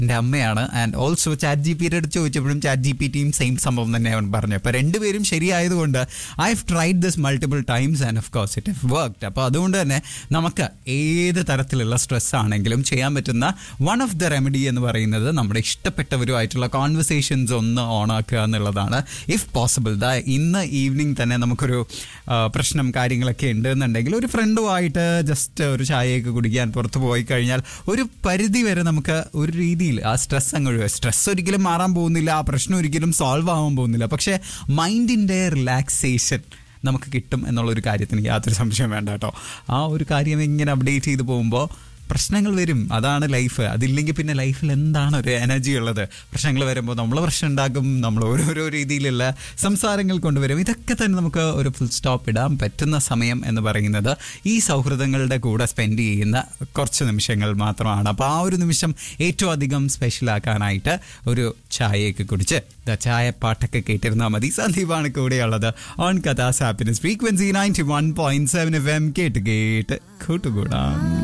എൻ്റെ അമ്മയാണ് and also chat G പിയുടെ അടുത്ത് ചോദിച്ചപ്പോഴും ചാറ്റ് ജി പി ടിയും സെയിം സംഭവം തന്നെയാണ് പറഞ്ഞത് അപ്പോൾ രണ്ടുപേരും ശരിയായതുകൊണ്ട് I have tried this multiple times and of course it have worked അപ്പോൾ അതുകൊണ്ട് തന്നെ നമുക്ക് ഏത് തരത്തിലുള്ള സ്ട്രെസ് ആണെങ്കിലും ചെയ്യാൻ പറ്റുന്ന വൺ ഓഫ് ദ റെമഡി എന്ന് പറയുന്നത് നമ്മുടെ ഇഷ്ടപ്പെട്ടവരുമായിട്ടുള്ള കോൺവെർസേഷൻസ് ഒന്ന് ഓണാക്കുക എന്നുള്ളതാണ് ഇഫ് പോസിബിൾ ദാ ഇന്ന് ഈവനിങ് തന്നെ നമുക്കൊരു ആ, പ്രശ്നം കാര്യങ്ങളൊക്കെ ഉണ്ട് എന്നുണ്ടെങ്കിൽ ഒരു ഫ്രണ്ടുമായിട്ട് ജസ്റ്റ് ഒരു ചായയൊക്കെ കുടിക്കാൻ പുറത്ത് പോയി കഴിഞ്ഞാൽ ഒരു പരിധി വരെ നമുക്ക് ഒരു രീതിയിൽ ആ സ്ട്രെസ് അങ്ങ് ഒഴിവാ സ്ട്രെസ് ഒരിക്കലും മാറാൻ പോകുന്നില്ല ആ പ്രശ്നം ഒരിക്കലും സോൾവ് ആവാൻ പോകുന്നില്ല പക്ഷേ മൈൻഡിൻ്റെ റിലാക്സേഷൻ നമുക്ക് കിട്ടും എന്നുള്ളൊരു കാര്യത്തിന് യാതൊരു സംശയം വേണ്ട കേട്ടോ ആ ഒരു കാര്യം ഇങ്ങനെ അപ്ഡേറ്റ് ചെയ്ത് പോകുമ്പോൾ പ്രശ്നങ്ങൾ വരും അതാണ് ലൈഫ് അതില്ലെങ്കിൽ പിന്നെ ലൈഫിൽ എന്താണ് ഒരു എനർജി ഉള്ളത് പ്രശ്നങ്ങൾ വരുമ്പോൾ നമ്മൾ പ്രശ്നം ഉണ്ടാക്കും നമ്മൾ ഓരോരോ രീതിയിലുള്ള സംസാരങ്ങൾ കൊണ്ടുവരും ഇതൊക്കെ തന്നെ നമുക്ക് ഒരു ഫുൾ സ്റ്റോപ്പ് ഇടാൻ പറ്റുന്ന സമയം എന്ന് പറയുന്നത് ഈ സൗഹൃദങ്ങളുടെ കൂടെ സ്പെൻഡ് ചെയ്യുന്ന കുറച്ച് നിമിഷങ്ങൾ മാത്രമാണ് അപ്പോൾ ആ ഒരു നിമിഷം ഏറ്റവും അധികം സ്പെഷ്യലാക്കാനായിട്ട് ഒരു ചായയൊക്കെ കുടിച്ച് ദാ ചായ പാട്ടൊക്കെ കേട്ടിരുന്നാൽ മതി സന്ദീപാണ് കൂടെയുള്ളത് on Qatar's happiness frequency ninety one point seven F M കേട്ട് കേട്ട് കൂട്ടുകൂടാം